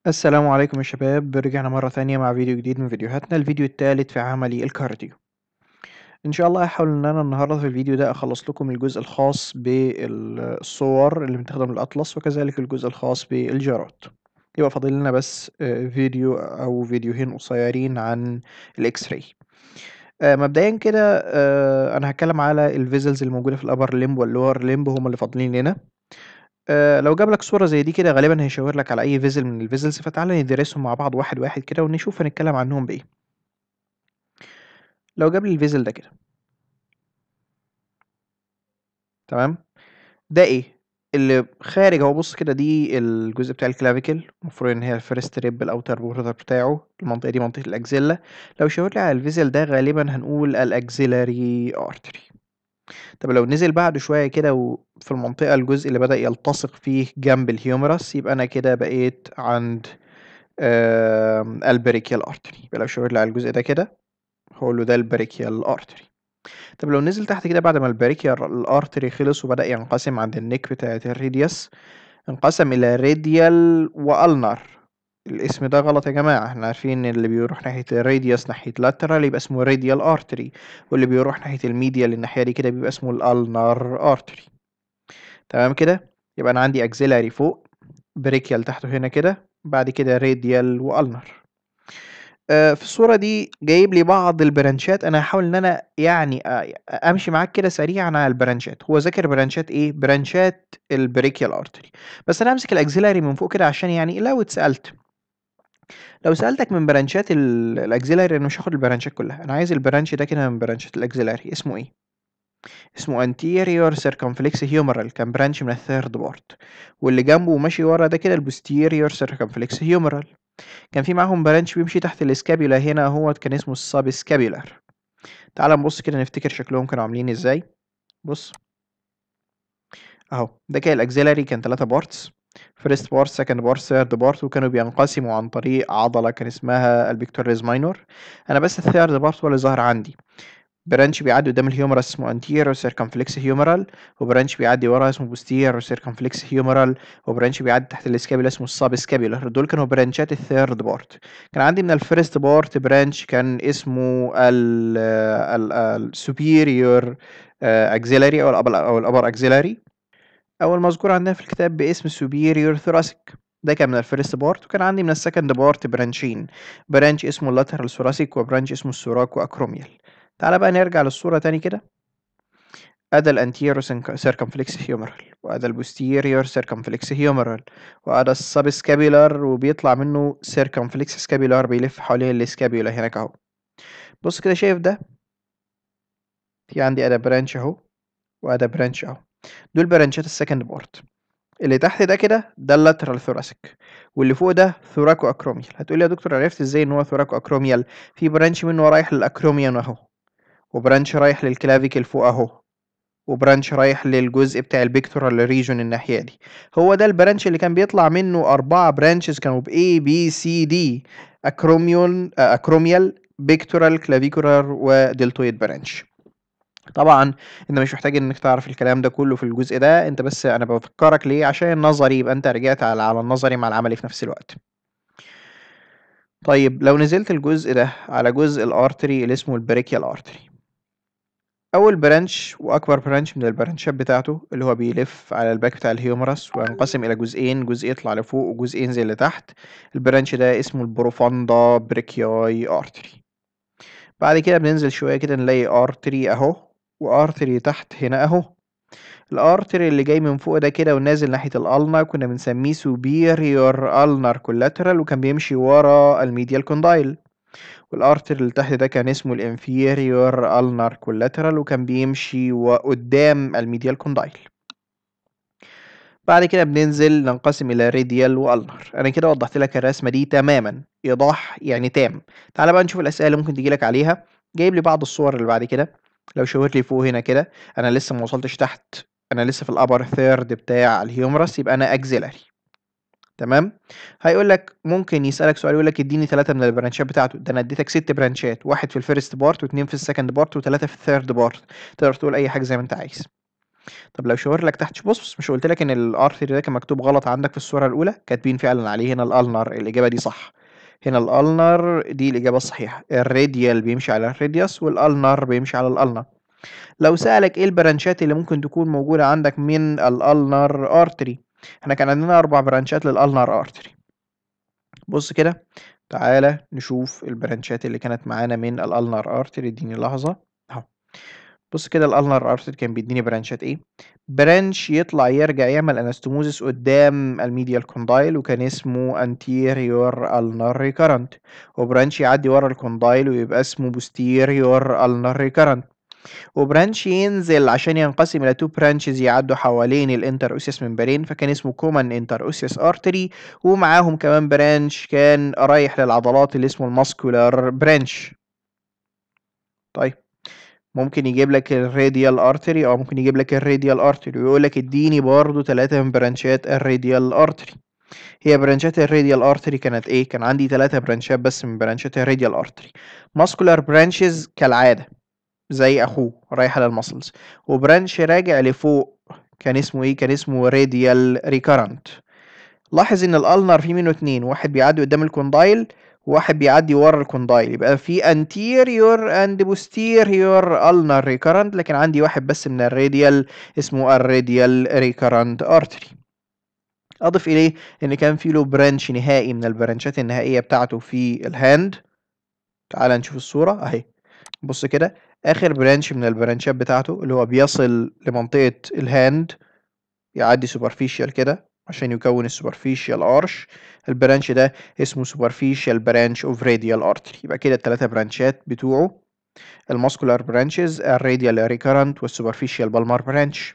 السلام عليكم يا شباب رجعنا مرة تانية مع فيديو جديد من فيديوهاتنا الفيديو الثالث في عملي الكارديو ان شاء الله هحاول ان انا النهاردة في الفيديو ده اخلص لكم الجزء الخاص بالصور اللي بتخدم الاطلس وكذلك الجزء الخاص بالجارات يبقى فاضل لنا بس آه، فيديو او فيديوهين قصيرين عن الاكس راي آه، مبدئيا كده آه، انا هتكلم على الفيزلز الموجودة في الابر ليمب واللور ليمب هم اللي فاضلين لنا آه، لو جاب لك صورة زي دي كده غالبا هيشاور لك على أي فيزل من الفيزلز فتعالى ندرسهم مع بعض واحد واحد كده ونشوف هنتكلم عنهم بإيه لو جاب لي الفيزل ده كده تمام ده إيه اللي خارج اهو بص كده دي الجزء بتاع الكلافيكل المفروض ان هي الفيرست ريب الاوتر بوردر بتاعه المنطقه دي منطقه الاكزيلا لو شاور لي على الفيزل ده غالبا هنقول الاكزيلاري ارتري طب لو نزل بعده شوية كده وفي المنطقة الجزء اللي بدأ يلتصق فيه جنب الهيومرس يبقى أنا كده بقيت عند البريكيال ارتري يبقى لو شاور لي على الجزء ده كده هقول له ده البريكيال ارتري طب لو نزل تحت كده بعد ما البريكيال الارتري خلص وبدأ ينقسم عند النك بتاعت الريديوس انقسم إلى راديال والنر الاسم ده غلط يا جماعة احنا عارفين ان اللي بيروح ناحية الراديوس ناحية لاترال يبقى اسمه راديال ارتري واللي بيروح ناحية الميديال الناحية دي كده بيبقى اسمه الالنر ارتري تمام كده يبقى انا عندي اكزيلاري فوق بريكيال تحته هنا كده بعد كده راديال والنر آه، في الصورة دي جايب لي بعض البرانشات انا هحاول ان انا يعني آه، امشي معاك كده سريعا على البرانشات هو ذاكر برانشات ايه برانشات البريكيال ارتري بس انا همسك الاكزيلاري من فوق كده عشان يعني لو اتسالت لو سالتك من برانشات ال- الاكزيلاري انا مش هاخد البرانشات كلها انا عايز البرانش ده كده من برانشات الاكزيلاري اسمه ايه اسمه anterior circumflex humeral كان برانش من الثيرد بارت واللي جنبه وماشي ورا ده كده البوستيريور circumflex humeral كان في معاهم برانش بيمشي تحت الاسكابيولا هنا اهوت كان اسمه السب سكابيولار تعال نبص كده نفتكر شكلهم كانوا عاملين ازاي بص اهو ده كده الاكزيلاري كان ثلاثة بارتس فيرست بارت سكند بارت ثيرد بارت وكانوا بينقسموا عن طريق عضلة كان اسمها البيكتوريز ماينور انا بس الثيرد بارت هو اللي ظاهر عندي برانش بيعدي قدام الهيومرس اسمه anterior circumflex humeral وبرانش بيعدي ورا اسمه posterior circumflex humeral وبرانش بيعدي تحت الاسكابيلا اسمه السب سكابيولار دول كانوا برانشات الثيرد بارت كان عندي من الفيرست بارت برانش كان اسمه ال ال superior axillary او الابر او الابر axillary او المذكور عندنا في الكتاب باسم superior thoracic ده كان من الفيرست بارت وكان عندي من السكند بارت برانشين برانش اسمه اللاترال thoracic وبرانش اسمه السوراكو اكروميال تعالى بقى نرجع للصورة تاني كده أدا الانتيرو سيركمفلكس هيومرال وأدا البوستيريور سيركمفلكس هيومرال وأدا السب سكابيولار وبيطلع منه سيركمفلكس سكابيولار بيلف حوالين السكابيولا هناك أهو بص كده شايف ده في عندي أدا برانش أهو وأدا برانش أهو دول برانشات السكند بارت اللي تحت ده كده ده اللاترال ثوراسيك واللي فوق ده ثوراكو اكروميال هتقولي يا دكتور عرفت ازاي ان هو ثوراكو اكروميال في برانش منه رايح للاكروميان اهو وبرانش رايح للكلافيكل فوق اهو وبرانش رايح للجزء بتاع البيكتورال ريجون الناحية دي هو ده البرانش اللي كان بيطلع منه أربعة برانشز كانوا ب A B C D أكروميون أكروميال بيكتورال كلافيكولار ودلتويد برانش طبعا انت مش محتاج انك تعرف الكلام ده كله في الجزء ده انت بس انا بفكرك ليه عشان النظري يبقى انت رجعت على على النظري مع العملي في نفس الوقت طيب لو نزلت الجزء ده على جزء الارتري اللي اسمه البريكيال ارتري اول برانش واكبر برانش من البرانشات بتاعته اللي هو بيلف على الباك بتاع الهيومرس وينقسم الى جزئين جزء يطلع لفوق وجزء ينزل لتحت البرانش ده اسمه البروفاندا بريكياي ارتري بعد كده بننزل شويه كده نلاقي ارتري اهو وارتري تحت هنا اهو الارتري اللي جاي من فوق ده كده ونازل ناحيه الالنا كنا بنسميه superior ulnar collateral وكان بيمشي ورا الميديال كوندايل والارتر اللي تحت ده كان اسمه الانفيريور ulnar collateral وكان بيمشي وقدام الميديال كوندايل بعد كده بننزل ننقسم الى راديال والنر انا كده وضحت لك الرسمه دي تماما ايضاح يعني تام تعال بقى نشوف الاسئله اللي ممكن تجي لك عليها جايب لي بعض الصور اللي بعد كده لو شاورت لي فوق هنا كده انا لسه ما وصلتش تحت انا لسه في الابر ثيرد بتاع الهيومرس يبقى انا اكزيلاري تمام هيقول لك ممكن يسالك سؤال يقول لك اديني ثلاثه من البرانشات بتاعته ده انا اديتك ست برانشات واحد في الفيرست بارت واثنين في السكند بارت وثلاثه في الثيرد بارت تقدر تقول اي حاجه زي ما انت عايز طب لو شاور لك تحت بص بص مش قلت لك ان الارتري ده كان مكتوب غلط عندك في الصوره الاولى كاتبين فعلا عليه هنا الالنر الاجابه دي صح هنا الالنر دي الاجابه الصحيحه الراديال بيمشي على الراديوس والالنر بيمشي على الالنر لو سألك ايه البرانشات اللي ممكن تكون موجودة عندك من الالنر ارتري احنا كان عندنا اربع برانشات للالنر ارتري بص كده تعالى نشوف البرانشات اللي كانت معانا من الالنر ارتري اديني لحظة اهو بص كده الالنر ارتري كان بيديني برانشات ايه برانش يطلع يرجع يعمل انستموزس قدام الميديال كوندايل وكان اسمه anterior ulnar recurrent وبرانش يعدي ورا الكوندايل ويبقى اسمه posterior ulnar recurrent وبرانش ينزل عشان ينقسم الى تو برانشز يعدوا حوالين الانتر اوسيس ممبرين فكان اسمه كومن انتر اوسيس ارتري ومعاهم كمان برانش كان رايح للعضلات اللي اسمه الماسكولار برانش طيب ممكن يجيب لك الراديال ارتري او ممكن يجيب لك الراديال ارتري ويقول لك اديني برضو ثلاثة من برانشات الراديال ارتري هي برانشات الراديال ارتري كانت ايه كان عندي ثلاثة برانشات بس من برانشات الراديال ارتري ماسكولار برانشز كالعادة زي اخوه رايحة للمسلز وبرانش راجع لفوق كان اسمه ايه كان اسمه راديال ريكارنت لاحظ ان الالنر في منه اتنين واحد بيعدي قدام الكوندايل وواحد بيعدي ورا الكوندايل يبقى في anterior and posterior ulnar recurrent لكن عندي واحد بس من الراديال اسمه الراديال recurrent artery اضف اليه ان كان في له برانش نهائي من البرانشات النهائيه بتاعته في الهاند تعال نشوف الصوره اهي بص كده اخر برانش من البرانشات بتاعته اللي هو بيصل لمنطقه الهاند يعدي سوبرفيشال كده عشان يكون السوبرفيشال ارش البرانش ده اسمه سوبرفيشال برانش اوف راديال ارتري يبقى كده الثلاثه برانشات بتوعه الماسكولار برانشز الراديال ريكارنت والسوبرفيشال بالمار برانش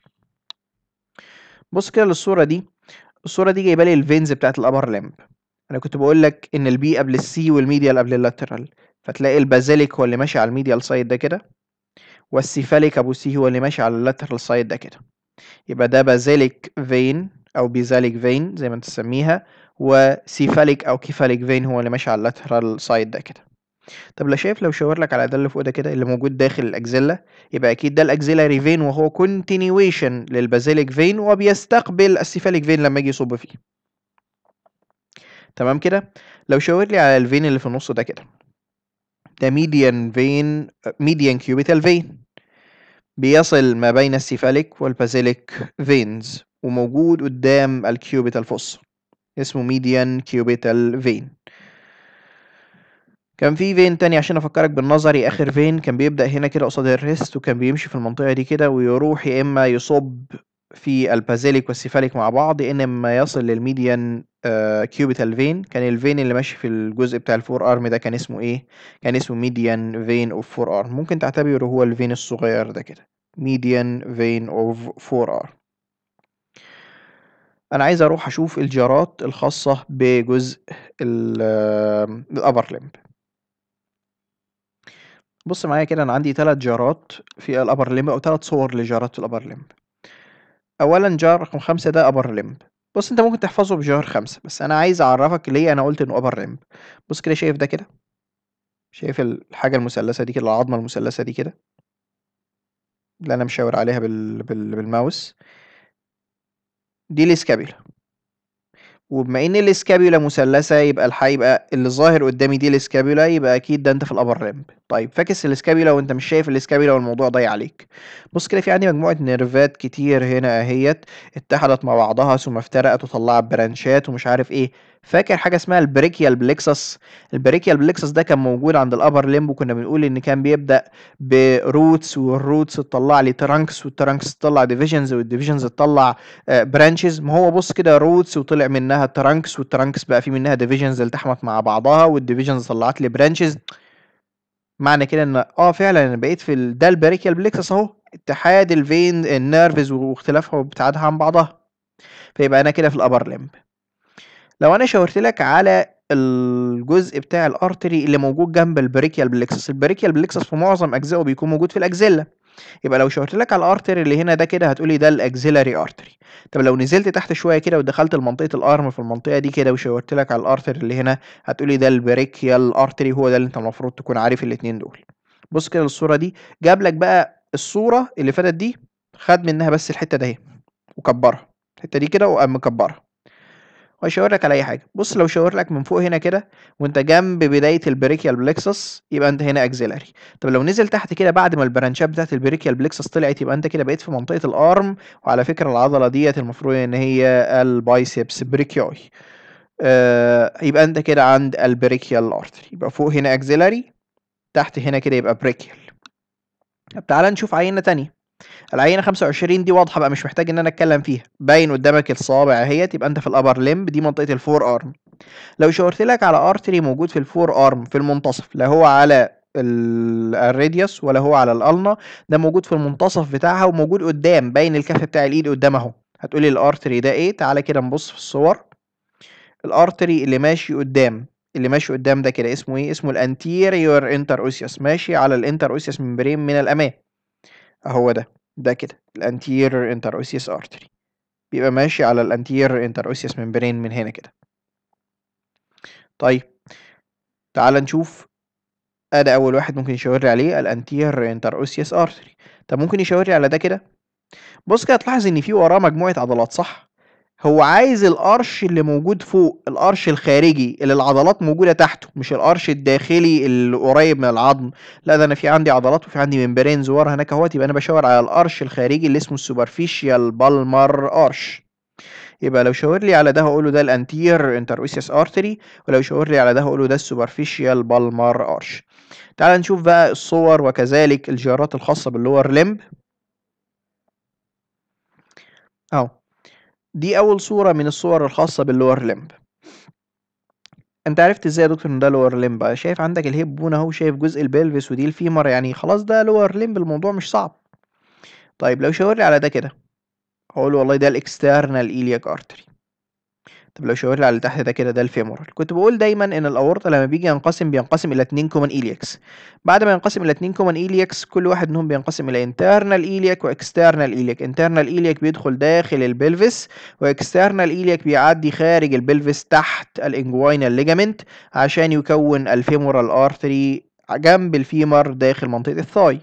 بص كده للصوره دي الصوره دي جايبه لي الفينز بتاعت الابر لمب انا كنت بقول لك ان البي قبل السي والميديال قبل اللاترال فتلاقي البازيليك هو اللي ماشي على الميديال سايد ده كده والسيفاليك ابو سي هو اللي ماشي على اللاترال سايد ده كده يبقى ده بازيليك فين او بيزاليك فين زي ما انت تسميها وسيفاليك او كيفاليك فين هو اللي ماشي على اللاترال سايد ده كده طب لو شايف لو شاور لك على ده اللي فوق ده كده اللي موجود داخل الاكزيلا يبقى اكيد ده الاكزيلاري فين وهو كونتينيويشن للبازيليك فين وبيستقبل السيفاليك فين لما يجي يصب فيه تمام كده لو شاور لي على الفين اللي في النص ده كده ده ميديان فين ميديان كيوبيتال فين بيصل ما بين السيفاليك والبازيليك فينز وموجود قدام الكيوبيتال فوس اسمه ميديان كيوبيتال فين كان في فين تاني عشان افكرك بالنظري اخر فين كان بيبدأ هنا كده قصاد الريست وكان بيمشي في المنطقة دي كده ويروح يا اما يصب في البازيليك والسيفاليك مع بعض يا اما يصل للميديان آه كيوبيتال فين كان الفين اللي ماشي في الجزء بتاع الفور ارم ده كان اسمه ايه كان اسمه ميديان فين اوف فور ارم ممكن تعتبره هو الفين الصغير ده كده ميديان فين اوف فور ارم انا عايز اروح اشوف الجارات الخاصة بجزء الابر لمب بص معايا كده انا عندي ثلاث جارات في الابر لمب او ثلاث صور لجارات في الابر لمب اولا جار رقم خمسة ده ابر لمب بص انت ممكن تحفظه بجار خمسة بس انا عايز اعرفك ليه انا قلت انه ابر لمب بص كده شايف ده كده شايف الحاجة المثلثة دي كده العظمة المثلثة دي كده اللي انا مشاور عليها بال... بال... بالماوس دي الاسكابيولا وبما ان الاسكابيولا مثلثه يبقى الحق يبقى اللي ظاهر قدامي دي الاسكابيولا يبقى اكيد ده انت في الابر لمب طيب فاكس الاسكابيولا وانت مش شايف الاسكابيولا والموضوع ضايع عليك بص كده في عندي مجموعه نيرفات كتير هنا اهيت اتحدت مع بعضها ثم افترقت وطلعت برانشات ومش عارف ايه فاكر حاجه اسمها البريكيال بليكسس البريكيال بليكسس ده كان موجود عند الابر لمب وكنا بنقول ان كان بيبدا بروتس والروتس تطلع لي ترانكس والترانكس تطلع ديفيجنز والديفيجنز تطلع برانشز ما هو بص كده روتس وطلع منها ترانكس والترانكس بقى في منها ديفيجنز التحمت مع بعضها والديفيجنز طلعت لي برانشز معنى كده ان اه فعلا انا بقيت في ال... ده البريكيال بليكسس اهو اتحاد الفين النيرفز واختلافها وابتعادها عن بعضها فيبقى انا كده في الابر لمب لو انا شاورت لك على الجزء بتاع الارتري اللي موجود جنب البريكيال بليكسس البريكيال بليكسس في معظم اجزائه بيكون موجود في الاكزيلا يبقى لو شاورت لك على الارتري اللي هنا ده كده هتقولي ده الاكزيلاري ارتري طب لو نزلت تحت شويه كده ودخلت لمنطقه الارم في المنطقه دي كده وشاورت لك على الارتري اللي هنا هتقولي ده البريكيال ارتري هو ده اللي انت المفروض تكون عارف الاثنين دول بص كده الصوره دي جاب لك بقى الصوره اللي فاتت دي خد منها بس الحته ده اهي وكبرها الحته دي كده وقام مكبرها وهيشاور لك على اي حاجه بص لو شاور لك من فوق هنا كده وانت جنب بدايه البريكيال بلكسس يبقى انت هنا اكزيلاري طب لو نزل تحت كده بعد ما البرانشات بتاعت البريكيال بلكسس طلعت يبقى انت كده بقيت في منطقه الارم وعلى فكره العضله ديت المفروض ان هي البايسبس بريكيوي آه يبقى انت كده عند البريكيال ارتري يبقى فوق هنا اكزيلاري تحت هنا كده يبقى بريكيال طب تعالى نشوف عينه تانية العينه 25 دي واضحه بقى مش محتاج ان انا اتكلم فيها باين قدامك الصوابع اهيت يبقى انت في الابر ليمب دي منطقه الفور ارم لو شاورت لك على ارتري موجود في الفور ارم في المنتصف لا هو على الراديوس ولا هو على الالنا ده موجود في المنتصف بتاعها وموجود قدام باين الكف بتاع الايد قدام اهو هتقولي الارتري ده ايه تعالى كده نبص في الصور الارتري اللي ماشي قدام اللي ماشي قدام ده كده اسمه ايه اسمه الانتيريور انتر اوسيوس ماشي على الانتر اوسيوس ممبرين من الامام اهو ده ده كده الانتيريور انتر اوسيوس ارتري بيبقى ماشي على الانتيريور انتر اوسيوس ممبرين من هنا كده طيب تعال نشوف ادي اول واحد ممكن يشاور لي عليه الانتير انتر اوسيوس ارتري طب ممكن يشاور لي على ده كده بص كده تلاحظ ان في وراه مجموعه عضلات صح هو عايز القرش اللي موجود فوق القرش الخارجي اللي العضلات موجوده تحته مش القرش الداخلي اللي قريب من العظم لا ده انا في عندي عضلات وفي عندي ممبرينز ورا هناك اهوت يبقى انا بشاور على القرش الخارجي اللي اسمه السوبرفيشال بالمر ارش يبقى لو شاور لي على ده هقول له ده الانتير انتروسيوس ارتري ولو شاور لي على ده هقول له ده السوبرفيشال بالمر ارش تعال نشوف بقى الصور وكذلك الجيارات الخاصه باللور ليمب اهو دي اول صوره من الصور الخاصه باللور ليمب انت عرفت ازاي يا دكتور ان ده لور ليمب شايف عندك الهيب بون اهو شايف جزء البلفس ودي الفيمر يعني خلاص ده لور ليمب الموضوع مش صعب طيب لو شاور لي على ده كده هقول والله ده الاكسترنال ايلياك ارتري طب لو شاور لي على اللي تحت ده كده ده الفيمورال كنت بقول دايما ان الاورطه لما بيجي ينقسم بينقسم الى اتنين كومن ايلياكس بعد ما ينقسم الى اتنين كومن ايلياكس كل واحد منهم بينقسم الى انترنال ايلياك واكسترنال ايلياك انترنال ايلياك بيدخل داخل البلفس واكسترنال ايلياك بيعدي خارج البلفس تحت الانجوينال ليجامنت عشان يكون الفيمورال ارتري جنب الفيمر داخل منطقه الثاي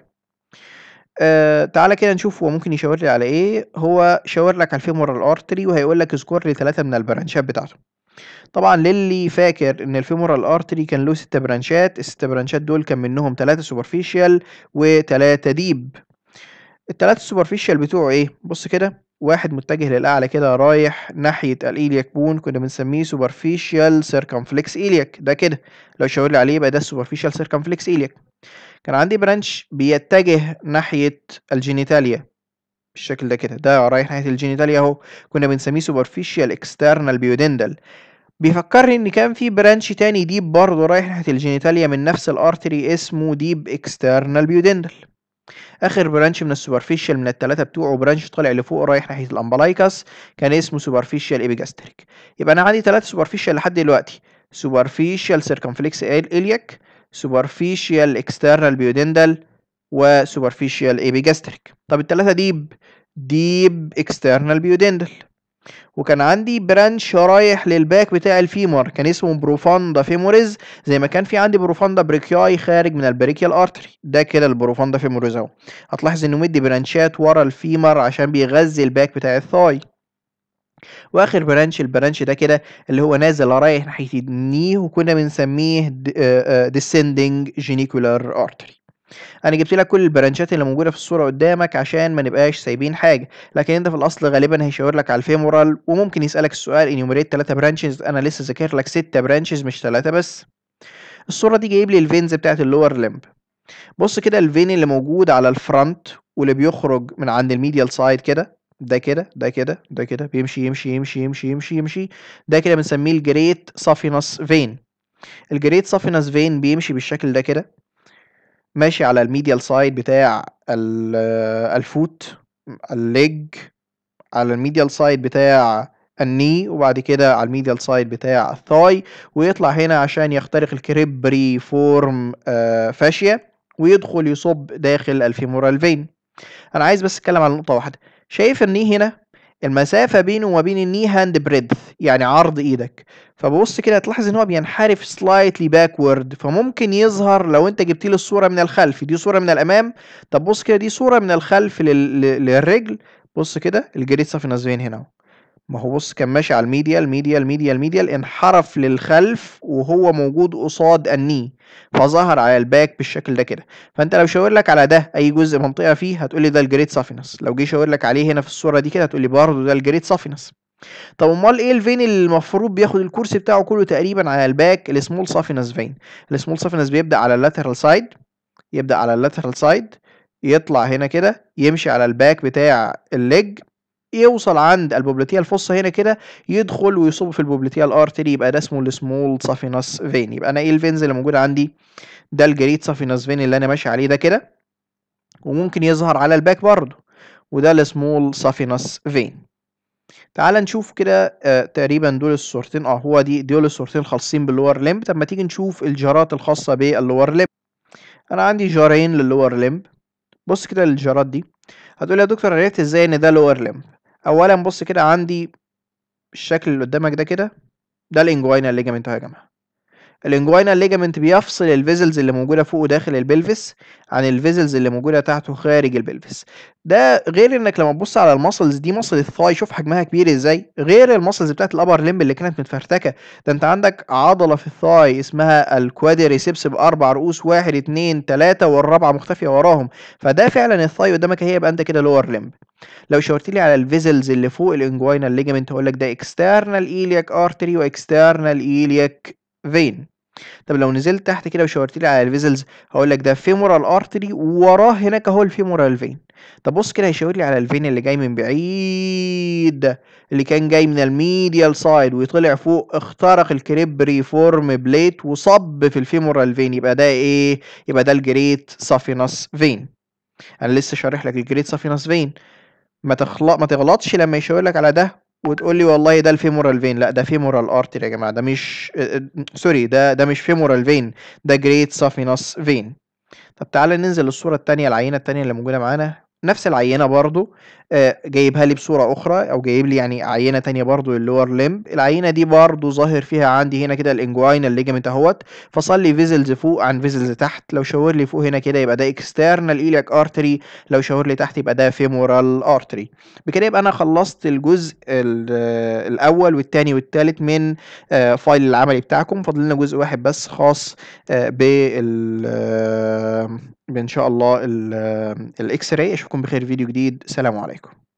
آه تعالى كده نشوف هو ممكن يشاور لي على ايه هو شاور لك على الفيمورال ارتري وهيقول لك اذكر لي ثلاثه من البرانشات بتاعته طبعا للي فاكر ان الفيمورال ارتري كان له ست برانشات الست برانشات دول كان منهم ثلاثه سوبرفيشال وثلاثه ديب الثلاثه سوبرفيشال بتوعه ايه بص كده واحد متجه للاعلى كده رايح ناحيه الايلياك بون كنا بنسميه سوبرفيشال سيركمفلكس ايلياك ده كده لو شاور لي عليه يبقى ده السوبرفيشال سيركمفلكس ايلياك كان عندي برانش بيتجه ناحية الجينيتاليا بالشكل ده كده ده رايح ناحية الجينيتاليا اهو كنا بنسميه سوبرفيشال اكسترنال بيودندل بيفكرني ان كان في برانش تاني ديب برضه رايح ناحية الجينيتاليا من نفس الارتري اسمه ديب اكسترنال بيودندل اخر برانش من السوبرفيشال من الثلاثه بتوعه برانش طالع لفوق رايح ناحيه الامبلايكس كان اسمه سوبرفيشال ايبيجاستريك يبقى انا عندي ثلاثه سوبرفيشال لحد دلوقتي سوبرفيشال سيركمفلكس الياك superficial external duodenal و superficial epigastric طب التلاتة ديب ديب external duodenal وكان عندي برانش رايح للباك بتاع الفيمور كان اسمه بروفاندا فيموريز زي ما كان في عندي بروفاندا بريكياي خارج من البريكيال ارتري ده كده البروفاندا فيموريز اهو هتلاحظ انه مدي برانشات ورا الفيمر عشان بيغذي الباك بتاع الثاي واخر برانش البرانش ده كده اللي هو نازل رايح ناحيه الني وكنا بنسميه descending genicular artery انا جبت لك كل البرانشات اللي موجوده في الصوره قدامك عشان ما نبقاش سايبين حاجه لكن انت في الاصل غالبا هيشاور لك على الفيمورال وممكن يسالك السؤال انيوميريت 3 برانشز انا لسه ذاكر لك 6 برانشز مش 3 بس الصوره دي جايب لي الفينز بتاعت اللور لمب بص كده الفين اللي موجود على الفرونت واللي بيخرج من عند الميديال سايد كده ده كده ده كده ده كده بيمشي يمشي يمشي يمشي يمشي يمشي ده كده بنسميه الجريت سافينس فين الجريت سافينس فين بيمشي بالشكل ده كده ماشي على الميديال سايد بتاع الفوت الليج على الميديال سايد بتاع الني وبعد كده على الميديال سايد بتاع الثاي ويطلع هنا عشان يخترق الكريبري فورم فاشيا ويدخل يصب داخل الفيمورال فين انا عايز بس اتكلم على نقطه واحده شايف الني هنا المسافة بينه وما بين الني هاند بريدث يعني عرض ايدك فبص كده هتلاحظ ان هو بينحرف سلايتلي باكورد فممكن يظهر لو انت جبت لي الصورة من الخلف دي صورة من الامام طب بص كده دي صورة من الخلف لل... لل- للرجل بص كده الجريد سافينس فين هنا اهو ما هو بص كان ماشي على الميديال ميديال ميديال ميديال انحرف للخلف وهو موجود قصاد الني فظهر على الباك بالشكل ده كده فانت لو شاور لك على ده اي جزء منطقه فيه هتقول لي ده الجريد سافينس لو جه شاور لك عليه هنا في الصوره دي كده هتقول لي برضه ده الجريد سافينس طب امال ايه الفين اللي المفروض بياخد الكورس بتاعه كله تقريبا على الباك السمول سافينس فين السمول سافينس بيبدا على اللاترال سايد يبدا على اللاترال سايد يطلع هنا كده يمشي على الباك بتاع الليج يوصل عند البوبليتيا الفصة هنا كده يدخل ويصب في البوبليتيا الارتري يبقى ده اسمه السمول سافينس فين يبقى انا ايه الفينز اللي موجوده عندي ده الجريد سافينس فين اللي انا ماشي عليه ده كده وممكن يظهر على الباك برضه وده السمول سافينس فين تعال نشوف كده آه تقريبا دول الصورتين اه هو دي دول الصورتين خاصين باللور ليمب طب ما تيجي نشوف الجارات الخاصه باللور ليمب انا عندي جارين للور ليمب بص كده للجارات دي هتقول يا دكتور عرفت ازاي ان ده لور ليمب اولا بص كده عندي الشكل اللي قدامك ده كده ده الانجوينال ليجامنت اهو يا جماعه الانجوينال ليجامنت بيفصل الفيزلز اللي موجوده فوق وداخل البلفس عن الفيزلز اللي موجوده تحت وخارج البلفس ده غير انك لما تبص على المسلز دي مسل الثاي شوف حجمها كبير ازاي غير المسلز بتاعت الابر ليمب اللي كانت متفرتكه ده انت عندك عضله في الثاي اسمها الكوادريسبس باربع رؤوس واحد اتنين تلاته والرابعه مختفيه وراهم فده فعلا الثاي قدامك هي يبقى انت كده لور ليمب لو شاورت لي على الفيزلز اللي فوق الانجوينال ليجامنت هقول لك ده اكسترنال ايلياك ارتري واكسترنال ايلياك فين طب لو نزلت تحت كده وشاورت لي على الفيزلز هقول لك ده فيمورال ارتري ووراه هناك اهو الفيمورال فين طب بص كده هيشاور لي على الفين اللي جاي من بعيد ده اللي كان جاي من الميديال سايد وطلع فوق اخترق الكريب فورم بليت وصب في الفيمورال فين يبقى ده ايه يبقى ده الجريت سافينس فين انا لسه شارح لك الجريت سافينس فين ما تخلط ما تغلطش لما يشاور لك على ده وتقول لي والله ده الفيمورال فين لا ده فيمورال ارتري يا جماعه ده مش سوري ده ده مش فيمورال فين ده جريت سافينس فين طب تعالى ننزل للصوره الثانيه العينه الثانيه اللي موجوده معانا نفس العينه برضو آه، جايبها لي بصوره اخرى او جايب لي يعني عينه تانية برضو اللور ليمب العينه دي برضو ظاهر فيها عندي هنا كده الانجوينال ليجامنت اهوت فصل لي فيزلز فوق عن فيزلز تحت لو شاور لي فوق هنا كده يبقى ده اكسترنال ايلياك ارتري لو شاور لي تحت يبقى ده فيمورال ارتري بكده يبقى انا خلصت الجزء ال- آه، الاول والثاني والثالث من آه، فايل العملي بتاعكم فاضل لنا جزء واحد بس خاص آه، بال آه، بان شاء الله الاكس راي اشوفكم بخير فيديو جديد سلام عليكم